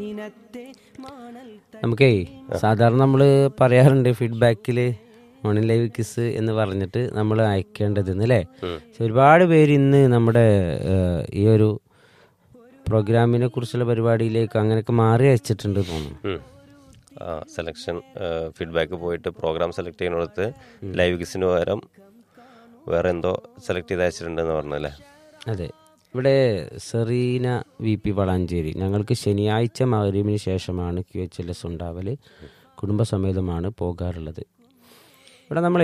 നമുക്കേ സാധാരണ നമ്മൾ പറയാറുണ്ട് ഫീഡ്ബാക്കിൽ മോർണിംഗ് ലൈവ് കിസ് എന്ന് പറഞ്ഞിട്ട് നമ്മൾ അയക്കേണ്ടത് അല്ലേ പക്ഷെ ഒരുപാട് പേര് ഇന്ന് നമ്മുടെ ഏഹ്, ഈ ഒരു പ്രോഗ്രാമിനെ കുറിച്ചുള്ള പരിപാടിയിലേക്ക് അങ്ങനെയൊക്കെ മാറി അയച്ചിട്ടുണ്ട് തോന്നുന്നു ഉം. ആ സെലക്ഷൻ ഫീഡ്ബാക്ക് പോയിട്ട് പ്രോഗ്രാം സെലക്ട് ചെയ്യുന്നിടത്ത് ലൈവ് കിസിന് പകരം വേറെ എന്തോ സെലക്ട് ചെയ്ത് അയച്ചിട്ടുണ്ടെന്ന് പറഞ്ഞല്ലേ അതെ ഇവിടെ സെറീന വി പി വളാഞ്ചേരി ഞങ്ങൾക്ക് ശനിയാഴ്ച മകരീമിന് ശേഷമാണ് ക്യു എച്ച് എൽ എസ് ഉണ്ടാവല് കുടുംബസമേതമാണ് പോകാറുള്ളത് ഇവിടെ നമ്മളേ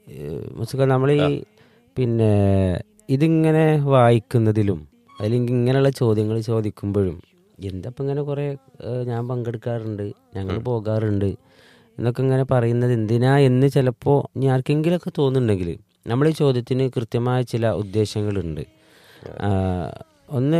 മുസ്ക നമ്മളീ പിന്നെ ഇതിങ്ങനെ വായിക്കുന്നതിലും അല്ലെങ്കിൽ ഇങ്ങനെയുള്ള ചോദ്യങ്ങൾ ചോദിക്കുമ്പോഴും എന്താ ഇപ്പം ഇങ്ങനെ കുറേ ഏഹ്, ഞാൻ പങ്കെടുക്കാറുണ്ട് ഞങ്ങൾ പോകാറുണ്ട് എന്നൊക്കെ ഇങ്ങനെ പറയുന്നത് എന്തിനാ എന്ന് ചിലപ്പോൾ ഇനി ആർക്കെങ്കിലുമൊക്കെ തോന്നുന്നുണ്ടെങ്കിൽ നമ്മൾ ഈ ചോദ്യത്തിന് കൃത്യമായ ചില ഉദ്ദേശങ്ങളുണ്ട് ആ, ഒന്ന്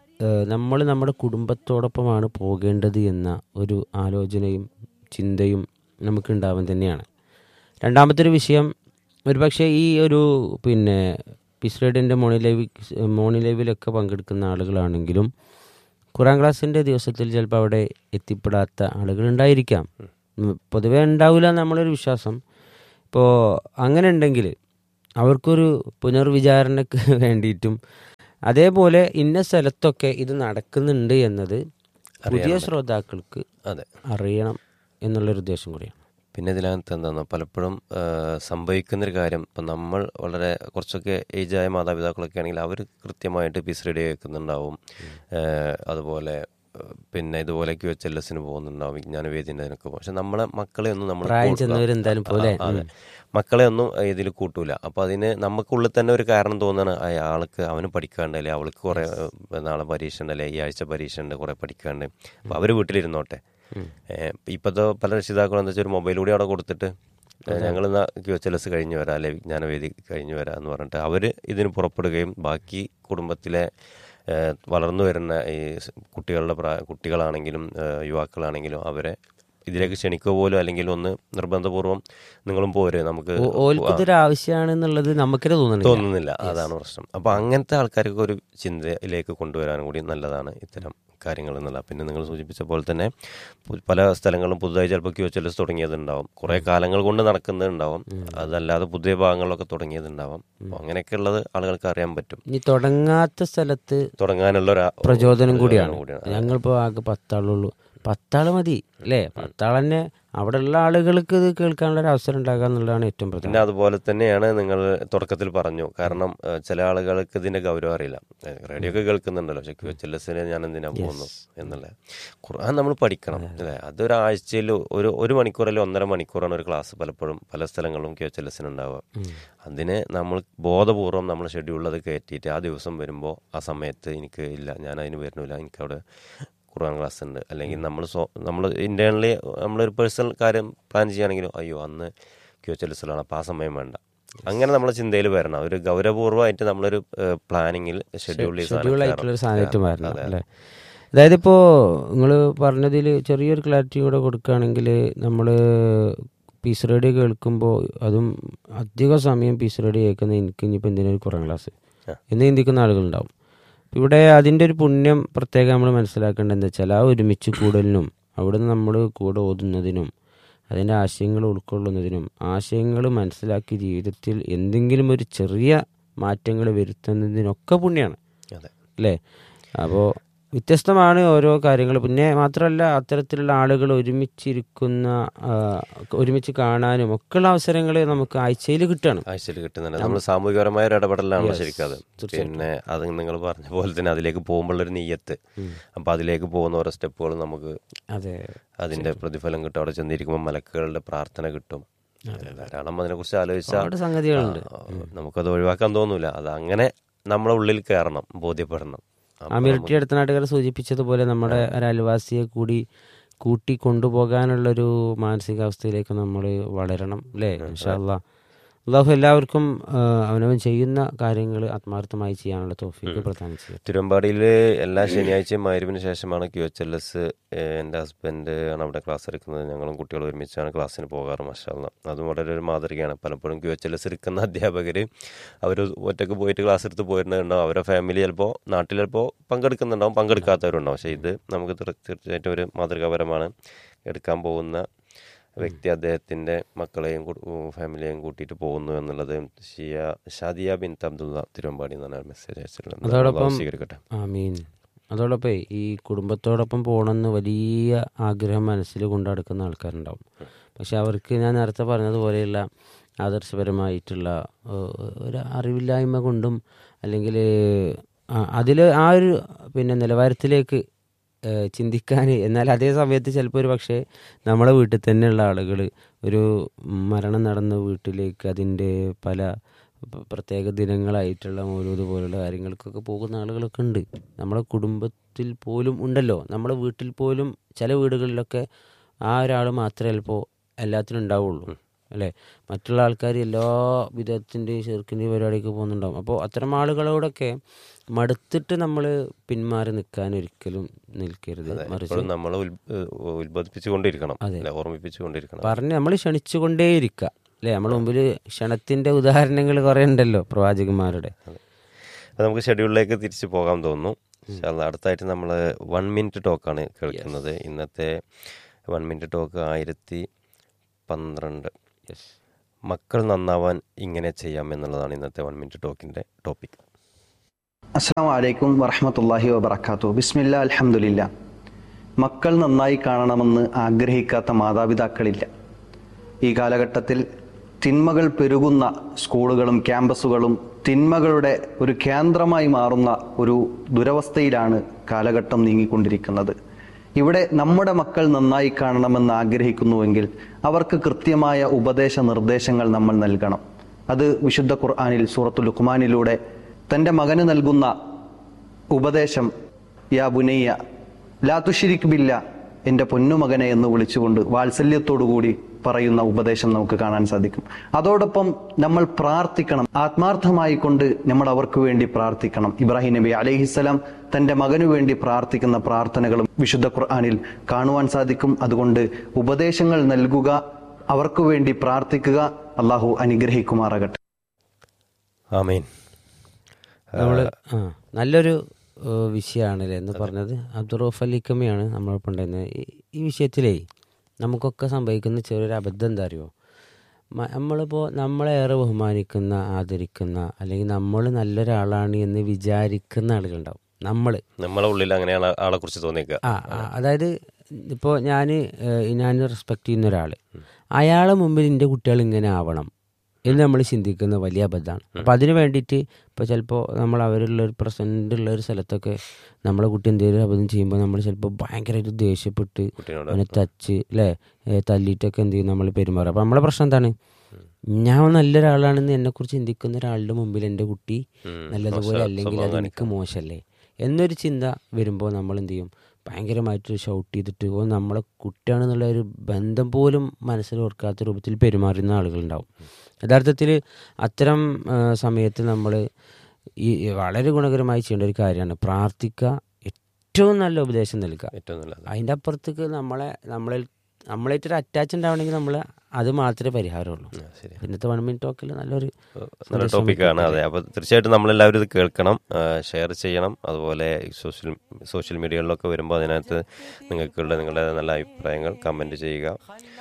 നമ്മൾ നമ്മുടെ കുടുംബത്തോടൊപ്പമാണ് പോകേണ്ടത് എന്ന ഒരു ആലോചനയും ചിന്തയും നമുക്കുണ്ടാവാൻ തന്നെയാണ് രണ്ടാമത്തെ ഒരു വിഷയം ഒരുപക്ഷെ ഈ ഒരു പിന്നെ പിസ്റേഡിൻ്റെ മോണി ലൈവ് മോണി ലൈവിലൊക്കെ പങ്കെടുക്കുന്ന ആളുകളാണെങ്കിലും ഖുറാൻ ക്ലാസ്സിൻ്റെ ദിവസത്തിൽ ചിലപ്പോൾ അവിടെ എത്തിപ്പെടാത്ത ആളുകൾ ഉണ്ടായിരിക്കാം ഉം, പൊതുവേ ഉണ്ടാവില്ല എന്നുള്ളൊരു വിശ്വാസം ഇപ്പോൾ അങ്ങനെ ഉണ്ടെങ്കിൽ അവർക്കൊരു പുനർവിചാരണയ്ക്ക് വേണ്ടിയിട്ടും അതേപോലെ ഇന്ന സ്ഥലത്തൊക്കെ ഇത് നടക്കുന്നുണ്ട് എന്നത് പുതിയ ശ്രോതാക്കൾക്ക് അതെ അറിയണം എന്നുള്ളൊരു ഉദ്ദേശം കൂടിയാണ് പിന്നെ ഇതിനകത്ത് എന്താണെന്നോ പലപ്പോഴും ആ, സംഭവിക്കുന്നൊരു കാര്യം ഇപ്പം നമ്മൾ വളരെ കുറച്ചൊക്കെ ഏജായ മാതാപിതാക്കളൊക്കെ ആണെങ്കിൽ അവർ കൃത്യമായിട്ട് പീസ് റെഡി കേൾക്കുന്നുണ്ടാവും ആ, അതുപോലെ ആ, പിന്നെ ഇതുപോലെ ക്യു എച്ച് എൽ എസിന് പോകുന്നുണ്ടാവും വിജ്ഞാന വേദിൻ്റെ അതിനൊക്കെ പോകും പക്ഷെ നമ്മളെ മക്കളെ ഒന്നും നമ്മൾ പ്രായം കൂട്ട- ചെന്നവരെന്തായാലും പോലെ ആ, അതെ മക്കളെ ഒന്നും ഇതിൽ കൂട്ടൂല അപ്പൊ അതിന് നമുക്കുള്ളിൽ തന്നെ ഒരു കാരണം തോന്നുകയാണ് അയാൾക്ക് അവന് പഠിക്കാണ്ട് അല്ലെ അവൾക്ക് കുറെ ഏഹ്, നാളെ പരീക്ഷ ഉണ്ട് അല്ലെ ഈ ആഴ്ച പരീക്ഷ ഉണ്ട് കുറെ പഠിക്കാണ്ട് അപ്പൊ അവര് വീട്ടിലിരുന്നോട്ടെ ഏഹ്, ഇപ്പത്തെ പല രക്ഷിതാക്കളും എന്താ വെച്ചാൽ ഒരു മൊബൈൽ കൂടി അവിടെ കൊടുത്തിട്ട് ഞങ്ങൾ ഇന്ന് ക്യു എച്ച് എൽ എസ് കഴിഞ്ഞു വരാം അല്ലെ വിജ്ഞാനവേദി കഴിഞ്ഞു വരാം എന്ന് പറഞ്ഞിട്ട് അവര് ഇതിന് പുറപ്പെടുകയും ബാക്കി കുടുംബത്തിലെ ഏഹ്, വളർന്നു വരുന്ന ഈ സ് കുട്ടികളുടെ പ്രായ കുട്ടികളാണെങ്കിലും ഏഹ്, യുവാക്കളാണെങ്കിലും അവരെ ഇതിലേക്ക് ക്ഷണിക്കുക പോലും അല്ലെങ്കിൽ ഒന്ന് നിർബന്ധപൂർവ്വം നിങ്ങളും പോരെ നമുക്ക് ഓൽക്ക് ഇതൊരു ആവശ്യമാണെന്നുള്ളത് നമുക്കിത് തോന്നുന്നില്ല തോന്നുന്നില്ല അതാണ് പ്രശ്നം അപ്പൊ അങ്ങനത്തെ ആൾക്കാർക്ക് ഒരു ചിന്തയിലേക്ക് കൊണ്ടുവരാനും കൂടി നല്ലതാണ് ഇത്തരം കാര്യങ്ങൾ എന്നുള്ള പിന്നെ നിങ്ങൾ സൂചിപ്പിച്ച പോലെ തന്നെ പു- പല സ്ഥലങ്ങളും പുതുതായി ചിലപ്പോൾ ക്യൂ എച്ച് എൽ എസ് തുടങ്ങിയതുണ്ടാവും കുറെ കാലങ്ങൾ കൊണ്ട് നടക്കുന്നുണ്ടാവും അതല്ലാതെ പുതിയ ഭാഗങ്ങളിലൊക്കെ തുടങ്ങിയതുണ്ടാവും അപ്പോൾ അങ്ങനെയൊക്കെ ഉള്ളത് ആളുകൾക്ക് അറിയാൻ പറ്റും ഇനി തുടങ്ങാത്ത സ്ഥലത്ത് തുടങ്ങാനുള്ള ഒരു ആ- പ്രചോദനം കൂടിയാണ് കൂടിയാണ്. ഞങ്ങളിപ്പോൾ ആകെ പത്താളുള്ളൂ പത്താള് മതി അല്ലേ പത്താൾ തന്നെ അവിടെയുള്ള ആളുകൾക്ക് ഇത് കേൾക്കാനുള്ള ഒരു അവസരം ഉണ്ടാകുക എന്നുള്ളതാണ് ഏറ്റവും പിന്നെ പ്രധാനം അതുപോലെ തന്നെയാണ് നിങ്ങൾ തുടക്കത്തിൽ പറഞ്ഞു കാരണം ഏഹ്, ചില ആളുകൾക്ക് ഇതിന്റെ ഗൗരവം അറിയില്ല ഏഹ്, റേഡിയോ ഒക്കെ കേൾക്കുന്നുണ്ടല്ലോ പക്ഷെ ക്യു എച്ച് എൽ എസിന് ഞാൻ എന്തിനാ പോകുന്നു എന്നുള്ള ഖുർആൻ നമ്മൾ പഠിക്കണം അല്ലേ അതൊരാഴ്ചയിൽ ഒരു ഒരു മണിക്കൂർ അല്ലെങ്കിൽ ഒന്നര മണിക്കൂറാണ് ഒരു ക്ലാസ് പലപ്പോഴും പല സ്ഥലങ്ങളിലും ക്യു എച്ച് എൽ എസിന് ഉണ്ടാവുക അതിന് നമ്മൾ ബോധപൂർവം നമ്മൾ ഷെഡ്യൂൾ അത് കയറ്റിയിട്ട് ആ ദിവസം വരുമ്പോൾ ആ സമയത്ത് എനിക്ക് ഇല്ല ഞാൻ അതിന് വരുന്നില്ല എനിക്കവിടെ ഖുർആൻ ക്ലാസ് ഉണ്ട് അല്ലെങ്കിൽ നമ്മൾ സ്വ നമ്മൾ ഇന്റേണലി നമ്മളൊരു പേഴ്സണൽ കാര്യം പ്ലാൻ ചെയ്യുകയാണെങ്കിലും അയ്യോ അന്ന് ക്യൂ എച്ച് എൽ എസിലാണ് അപ്പോൾ ആ സമയം വേണ്ട അങ്ങനെ നമ്മളെ ചിന്തയിൽ വരണം ഒരു ഗൗരവപൂർവ്വമായിട്ട് നമ്മളൊരു പ്ലാനിങ്ങിൽ ഷെഡ്യൂൾ ഷെഡ്യൂൾ ആയിട്ടുള്ള ഒരു സാധനമായിട്ട് മാറണം അല്ലേ അതായത് ഇപ്പോൾ നിങ്ങൾ പറഞ്ഞതിൽ ചെറിയൊരു ക്ലാരിറ്റി കൂടെ കൊടുക്കുകയാണെങ്കിൽ നമ്മൾ പീസ് റേഡിയോ കേൾക്കുമ്പോൾ അതും അധിക സമയം പീസ് റേഡിയോ കേൾക്കുന്ന എനിക്ക് ഇനിയിപ്പോൾ എന്തിനൊരു കുറേ ക്ലാസ് എന്ന് ചിന്തിക്കുന്ന ആളുകളുണ്ടാവും ഇവിടെ അതിൻ്റെ ഒരു പുണ്യം പ്രത്യേകം നമ്മൾ മനസ്സിലാക്കേണ്ടത് എന്താ വെച്ചാൽ ആ ഒരുമിച്ച് കൂടലിനും അവിടുന്ന് നമ്മൾ കൂടെ ഓതുന്നതിനും അതിൻ്റെ ആശയങ്ങൾ ഉൾക്കൊള്ളുന്നതിനും ആശയങ്ങൾ മനസ്സിലാക്കി ജീവിതത്തിൽ എന്തെങ്കിലും ഒരു ചെറിയ മാറ്റങ്ങൾ വരുത്തുന്നതിനൊക്കെ പുണ്യമാണ് അതെ അല്ലേ അപ്പോൾ വ്യത്യസ്തമാണ് ഓരോ കാര്യങ്ങൾ പിന്നെ മാത്രമല്ല അത്തരത്തിലുള്ള ആളുകൾ ഒരുമിച്ചിരിക്കുന്ന ആ, ഒരുമിച്ച് കാണാനും ഒക്കെയുള്ള അവസരങ്ങൾ നമുക്ക് ആഴ്ചയിൽ കിട്ടുകയാണ് ആഴ്ചയിൽ കിട്ടുന്നുണ്ട് നമ്മൾ സാമൂഹികപരമായ ഒരു ഇടപെടലാണ് ശരിക്കും അത് പിന്നെ അത് നിങ്ങൾ പറഞ്ഞ പോലെ തന്നെ അതിലേക്ക് പോകുമ്പോഴൊരു നെയ്യത്ത് അപ്പൊ അതിലേക്ക് പോകുന്ന ഓരോ സ്റ്റെപ്പുകളും നമുക്ക് അതെ അതിന്റെ പ്രതിഫലം കിട്ടും അവിടെ ചെന്നിരിക്കുമ്പോൾ മലക്കുകളുടെ പ്രാർത്ഥന കിട്ടും ധാരാളം അതിനെക്കുറിച്ച് ആലോചിച്ചാൽ ഒരുപാട് സംഗതികളുണ്ട് ആ, നമുക്കത് ഒഴിവാക്കാൻ തോന്നൂല അത് അങ്ങനെ നമ്മളെ ഉള്ളിൽ കയറണം ബോധ്യപ്പെടണം ആ മിലിറ്ററി അടുത്ത നാട്ടുകാർ സൂചിപ്പിച്ചതുപോലെ നമ്മുടെ ഒരു അയൽവാസിയെ കൂടി കൂട്ടി കൊണ്ടുപോകാനുള്ളൊരു മാനസികാവസ്ഥയിലേക്ക് നമ്മൾ വളരണം അല്ലേ ഇൻഷാല്ല അള്ളാഹു എല്ലാവർക്കും ആ, അവനവൻ ചെയ്യുന്ന കാര്യങ്ങൾ ആത്മാർത്ഥമായി ചെയ്യാനുള്ള തോഫിക്ക് പ്രദാനം ചെയ്യും തിരുവമ്പാടിയിൽ എല്ലാ ശനിയാഴ്ചയും മരുവിന് ശേഷമാണ് ക്യു എച്ച് എൽ എസ് എൻ്റെ ഹസ്ബൻഡ് ആണ് അവിടെ ക്ലാസ് എടുക്കുന്നത് ഞങ്ങളും കുട്ടികളും ഒരുമിച്ചാണ് ക്ലാസ്സിന് പോകാറ് മഷാല്ല അതും വളരെ ഒരു മാതൃകയാണ് പലപ്പോഴും ക്യു എച്ച് എൽ എസ് എടുക്കുന്ന അധ്യാപകർ അവർ ഒറ്റക്ക് പോയിട്ട് ക്ലാസ് എടുത്ത് പോയിരുന്നുണ്ടാവും അവരുടെ ഫാമിലി ചിലപ്പോൾ നാട്ടിൽ ചിലപ്പോൾ പങ്കെടുക്കുന്നുണ്ടാവും പങ്കെടുക്കാത്തവരുണ്ടാവും പക്ഷേ ഇത് നമുക്ക് തീർ- തീർച്ചയായിട്ടും ഒരു മാതൃകാപരമാണ് എടുക്കാൻ പോകുന്ന വ്യക്തി അദ്ദേഹത്തിന്റെ മക്കളെയും കു- ഉം, ഫാമിലിയെയും കൂട്ടിയിട്ട് പോകുന്നു എന്നുള്ളത് ഷിയ ഷാദിയ ബിൻ അബ്ദുള്ള തിരുവമ്പാടി എന്നാണ് മെസ്സേജ് അയച്ചിട്ടുള്ളത് അതോടൊപ്പം അള്ളാഹു സ്വീകരിക്കട്ടെ ആമീൻ അതോടൊപ്പം ഈ കുടുംബത്തോടൊപ്പം പോകണമെന്ന് വലിയ ആഗ്രഹം മനസ്സിൽ കൊണ്ടു നടക്കുന്ന ആൾക്കാരുണ്ടാവും പക്ഷെ അവർക്ക് ഞാൻ നേരത്തെ പറഞ്ഞതുപോലെയുള്ള ആദർശപരമായിട്ടുള്ള ഏഹ്, ഒരു അറിവില്ലായ്മ കൊണ്ടും അല്ലെങ്കിൽ അതിൽ ആ ഒരു പിന്നെ നിലവാരത്തിലേക്ക് ഏഹ്, ചിന്തിക്കാൻ എന്നാൽ അതേ സമയത്ത് ചിലപ്പോൾ ഒരു പക്ഷേ നമ്മളെ വീട്ടിൽ തന്നെയുള്ള ആളുകൾ ഒരു മരണം നടന്ന വീട്ടിലേക്ക് അതിൻ്റെ പല പ- പ്രത്യേക ദിനങ്ങളായിട്ടുള്ള മൗലൂദ് പോലുള്ള കാര്യങ്ങൾക്കൊക്കെ പോകുന്ന ആളുകളൊക്കെ ഉണ്ട് നമ്മളെ കുടുംബത്തിൽ പോലും ഉണ്ടല്ലോ നമ്മളെ വീട്ടിൽ പോലും ചില വീടുകളിലൊക്കെ ആ ഒരാൾ മാത്രമേ ചിലപ്പോൾ എല്ലാത്തിനും ഉണ്ടാവുള്ളൂ അല്ലേ മറ്റുള്ള ആൾക്കാർ എല്ലാ വിധത്തിൻ്റെയും ചെറുക്കിൻ്റെയും പരിപാടിക്ക് പോകുന്നുണ്ടാവും അപ്പോൾ അത്തരം ആളുകളോടൊക്കെ മടുത്തിട്ട് നമ്മൾ പിന്മാറി നിൽക്കാൻ ഒരിക്കലും നിൽക്കരുത് മറിച്ച് എപ്പോഴും നമ്മൾ ഉത്ബോധിപ്പിച്ചുകൊണ്ടിരിക്കണം അതെ. അല്ലെ ഓർമ്മിപ്പിച്ചുകൊണ്ടിരിക്കണം പറഞ്ഞ് നമ്മൾ ക്ഷണിച്ചുകൊണ്ടേയിരിക്കുക അല്ലേ നമ്മുടെ മുമ്പിൽ ക്ഷണത്തിന്റെ ഉദാഹരണങ്ങൾ കുറേ ഉണ്ടല്ലോ പ്രവാചകന്മാരുടെ അത് നമുക്ക് ഷെഡ്യൂളിലേക്ക് തിരിച്ചു പോകാൻ തോന്നുന്നു ഇൻഷാ അല്ലാ. അടുത്തായിട്ട് നമ്മൾ വൺ മിനിറ്റ് ടോക്കാണ് കേൾക്കുന്നത് ഇന്നത്തെ വൺ മിനിറ്റ് ടോക്ക് ആയിരത്തി പന്ത്രണ്ട് മക്കൾ നന്നാവാൻ ഇങ്ങനെ ചെയ്യാം എന്നുള്ളതാണ് ഇന്നത്തെ വൺ മിനിറ്റ് ടോക്കിന്റെ ടോപ്പിക് അസ്സാം വലൈക്കും വറഹമത്തല്ലാഹി വബർക്കാത്തു ബിസ്മില്ല അൽഹംദുലില്ല മക്കൾ നന്നായി കാണണമെന്ന് ആഗ്രഹിക്കാത്ത മാതാപിതാക്കളില്ല ഈ കാലഘട്ടത്തിൽ തിന്മകൾ പെരുകുന്ന സ്കൂളുകളും ക്യാമ്പസുകളും തിന്മകളുടെ ഒരു കേന്ദ്രമായി മാറുന്ന ഒരു ദുരവസ്ഥയിലാണ് കാലഘട്ടം നീങ്ങിക്കൊണ്ടിരിക്കുന്നത് ഇവിടെ നമ്മുടെ മക്കൾ നന്നായി കാണണമെന്ന് ആഗ്രഹിക്കുന്നുവെങ്കിൽ അവർക്ക് കൃത്യമായ ഉപദേശ നിർദ്ദേശങ്ങൾ നമ്മൾ നൽകണം അത് വിശുദ്ധ ഖുർആാനിൽ സൂറത്തുൽ ലുഖ്മാനിലൂടെ തൻ്റെ മകന് നൽകുന്ന ഉപദേശം യാ ബുനയ്യ ലാ തുഷിരിക് ബില്ല എൻ്റെ പൊന്നുമകനെ എന്ന് വിളിച്ചുകൊണ്ട് വാത്സല്യത്തോടുകൂടി പറയുന്ന ഉപദേശം നമുക്ക് കാണാൻ സാധിക്കും അതോടൊപ്പം നമ്മൾ പ്രാർത്ഥിക്കണം ആത്മാർത്ഥമായി കൊണ്ട് നമ്മൾ അവർക്ക് വേണ്ടി പ്രാർത്ഥിക്കണം ഇബ്രാഹിം നബി അലൈഹിസ്സലാം തൻ്റെ മകനു വേണ്ടി പ്രാർത്ഥിക്കുന്ന പ്രാർത്ഥനകളും വിശുദ്ധ ഖുർആാനിൽ കാണുവാൻ സാധിക്കും അതുകൊണ്ട് ഉപദേശങ്ങൾ നൽകുക അവർക്ക് വേണ്ടി പ്രാർത്ഥിക്കുക അള്ളാഹു അനുഗ്രഹിക്കുമാറാകട്ടെ ആമീൻ നമ്മൾ ആ നല്ലൊരു ഏഹ്, വിഷയമാണല്ലേ എന്ന് പറഞ്ഞത് അബ്ദുറൂഫ് അലിക്കമ്മയാണ് നമ്മളൊപ്പം ഉണ്ടായിരുന്നത് ഈ- ഈ വിഷയത്തിലേ നമുക്കൊക്കെ സംഭവിക്കുന്ന ചെറിയൊരു അബദ്ധം എന്താ അറിയോ മ- നമ്മളിപ്പോൾ നമ്മളേറെ ബഹുമാനിക്കുന്ന ആദരിക്കുന്ന അല്ലെങ്കിൽ നമ്മൾ നല്ലൊരാളാണ് എന്ന് വിചാരിക്കുന്ന ആളുകളുണ്ടാവും നമ്മൾ നമ്മളെ ഉള്ളിൽ അങ്ങനെയാണ് ആളെ കുറിച്ച് തോന്നിക്കുക ആ ആ, അതായത് ഇപ്പോൾ ഞാൻ ഞാൻ റെസ്പെക്ട് ചെയ്യുന്ന ഒരാൾ അയാളെ മുമ്പിൽ എൻ്റെ കുട്ടികൾ ഇങ്ങനെ ആവണം എന്ന് നമ്മൾ ചിന്തിക്കുന്ന വലിയ അബദ്ധമാണ് അപ്പം അതിന് വേണ്ടിയിട്ട് ഇപ്പോൾ ചിലപ്പോൾ നമ്മൾ അവരുള്ള ഒരു പ്രസൻ്റ് ഉള്ള ഒരു സ്ഥലത്തൊക്കെ നമ്മളെ കുട്ടി എന്തെങ്കിലും അബദ്ധം ചെയ്യുമ്പോൾ നമ്മൾ ചിലപ്പോൾ ഭയങ്കരമായിട്ട് ദേഷ്യപ്പെട്ട് കുട്ടീനോട് അവനെ തച്ച് അല്ലേ ഏ, തല്ലിയിട്ടൊക്കെ എന്ത് ചെയ്യും നമ്മൾ പെരുമാറുക അപ്പം നമ്മളെ പ്രശ്നം എന്താണ് ഞാൻ നല്ലൊരാളാണെന്ന് എന്നെക്കുറിച്ച് ചിന്തിക്കുന്ന ഒരാളുടെ മുമ്പിൽ എൻ്റെ കുട്ടി ഉം, നല്ലതുപോലെ മോശം അല്ലെങ്കിൽ അത് സ്വഭാവം എനിക്ക് മോശമല്ലേ എന്നൊരു ചിന്ത വരുമ്പോൾ നമ്മൾ എന്ത് ചെയ്യും ഭയങ്കരമായിട്ട് ഷൗട്ട് ചെയ്തിട്ട് ഓ നമ്മളെ കുട്ടിയാണെന്നുള്ള ഒരു ബന്ധം പോലും മനസ്സിൽ ഓർക്കാത്ത രൂപത്തിൽ പെരുമാറുന്ന ആളുകളുണ്ടാവും യഥാർത്ഥത്തിൽ അത്തരം ആ, സമയത്ത് നമ്മൾ ഈ വളരെ ഗുണകരമായി ചെയ്യേണ്ട ഒരു കാര്യമാണ് പ്രാർത്ഥിക്കുക ഏറ്റവും നല്ല ഉപദേശം നൽകുക ഏറ്റവും നല്ലത് അതിൻ്റെ അപ്പുറത്തേക്ക് നമ്മളെ നമ്മളിൽ നമ്മളായിട്ടൊരു അറ്റാച്ച് ഉണ്ടാവണമെങ്കിൽ നമ്മൾ അത് മാത്രമേ പരിഹാരമുള്ളൂ ആ, ശരി ഇന്നത്തെ വൺ മിനിറ്റ് ടോക്കിൽ നല്ലൊരു നല്ല ടോപ്പിക്കാണ് അതെ അപ്പോൾ തീർച്ചയായിട്ടും നമ്മളെല്ലാവരും ഇത് കേൾക്കണം ഷെയർ ചെയ്യണം അതുപോലെ ഈ സോഷ്യൽ സോഷ്യൽ മീഡിയകളിലൊക്കെ വരുമ്പോൾ അതിനകത്ത് നിങ്ങൾക്കുള്ള നിങ്ങളുടെ നല്ല അഭിപ്രായങ്ങൾ കമൻറ്റ് ചെയ്യുക